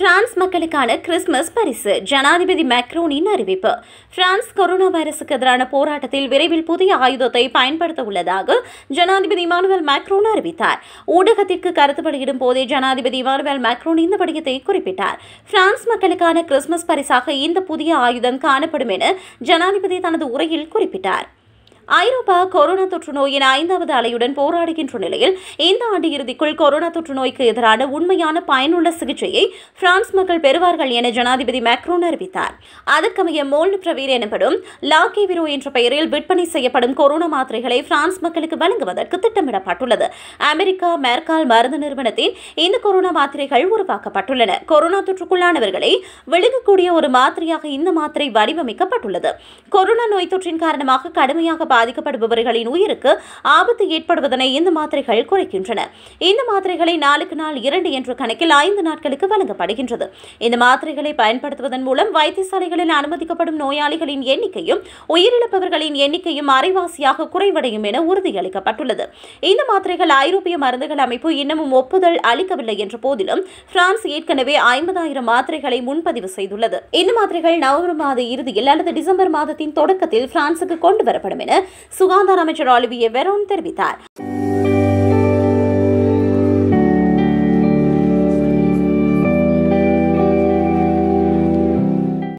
France மக்களுக்கான Christmas பரிசு ஜனாதிபதி மேக்ரோனின் அறிவிப்பு பிரான்ஸ் கொரோனா வைரசுக்கு எதிரான போராட்டத்தில் விரைவில் புதிய ஆயுதத்தை பயன்படுத்த உள்ளதாக ஜனாதிபதி இமானுவேல் மேக்ரோன் அறிவித்தார் ஊடகத்திற்கு கருத்து வெளியிடும் போதே ஜனாதிபதி இமானுவேல் மேக்ரோன் இந்த விடயத்தை குறிப்பிட்டார் பிரான்ஸ் மக்களுக்கான கிறிஸ்துமஸ் பரிசாக இந்த புதிய ஆயுதம் காணப்படும் என ஜனாதிபதி தனது உரையில் குறிப்பிட்டார் ஐரோப்பா கொரோனா தொற்று நோயின் ஐந்தாவது அலையுடன் போராடுகின்ற நிலையில் இந்த ஆண்டு இறுதிக்குள் கொரோனா தொற்று நோய்க்கு எதிரான உண்மையான பயனுள்ள சிகிச்சையை பிரான்ஸ் மக்கள் பெறுவார்கள் என ஜனாதிபதி மேக்ரோன் அறிவித்தார் அதற்கமைய மோல்டு பிரவீர் எனப்படும் லாகேவிரோ என்ற பெயரில் விற்பனை செய்யப்படும் கொரோனா மாத்திரைகளை பிரான்ஸ் மக்களுக்கு வழங்குவதற்கு திட்டமிடப்பட்டுள்ளது அமெரிக்கா மேர்கால் மருந்து நிறுவனத்தின் இந்த கொரோனா மாத்திரைகள் உருவாக்கப்பட்டுள்ளன கொரோனா தொற்றுக்குள்ளானவர்களை விழுங்கக்கூடிய ஒரு மாத்திரையாக இந்த மாத்திரை வடிவமைக்கப்பட்டுள்ளது கொரோனா நோய் தொற்றின் காரணமாக கடுமையாக பாதிக்கப்படுபவர்களின் உயிருக்கு ஆபத்து ஏற்படுவதனை இந்த மாத்திரைகள் குறைக்கின்றன இந்த மாத்திரைகளை நாளுக்கு நாள் இரண்டு என்ற கணக்கில் ஐந்து நாட்களுக்கு வழங்கப்படுகின்றது இந்த மாத்திரைகளை பயன்படுத்துவதன் மூலம் வைத்தியசாலைகளில் அனுமதிக்கப்படும் நோயாளிகளின் எண்ணிக்கையும் உயிரிழப்பவர்களின் எண்ணிக்கையும் அரைவாசியாக குறைவடையும் என உறுதியளிக்கப்பட்டுள்ளது இந்த மாத்திரைகள் ஐரோப்பிய மருந்துகள் அமைப்பு இன்னமும் ஒப்புதல் அளிக்கவில்லை என்ற போதிலும் பிரான்ஸ் ஏற்கனவே ஐம்பதாயிரம் மாத்திரைகளை முன்பதிவு செய்துள்ளது இந்த மாத்திரைகள் நவம்பர் மாத இறுதியில் அல்லது டிசம்பர் மாதத்தின் தொடக்கத்தில் பிரான்சுக்கு கொண்டு வரப்படும் என சுகாதார அமைச்சர் ஆலிவியே வெரோன் தெரிவித்தார்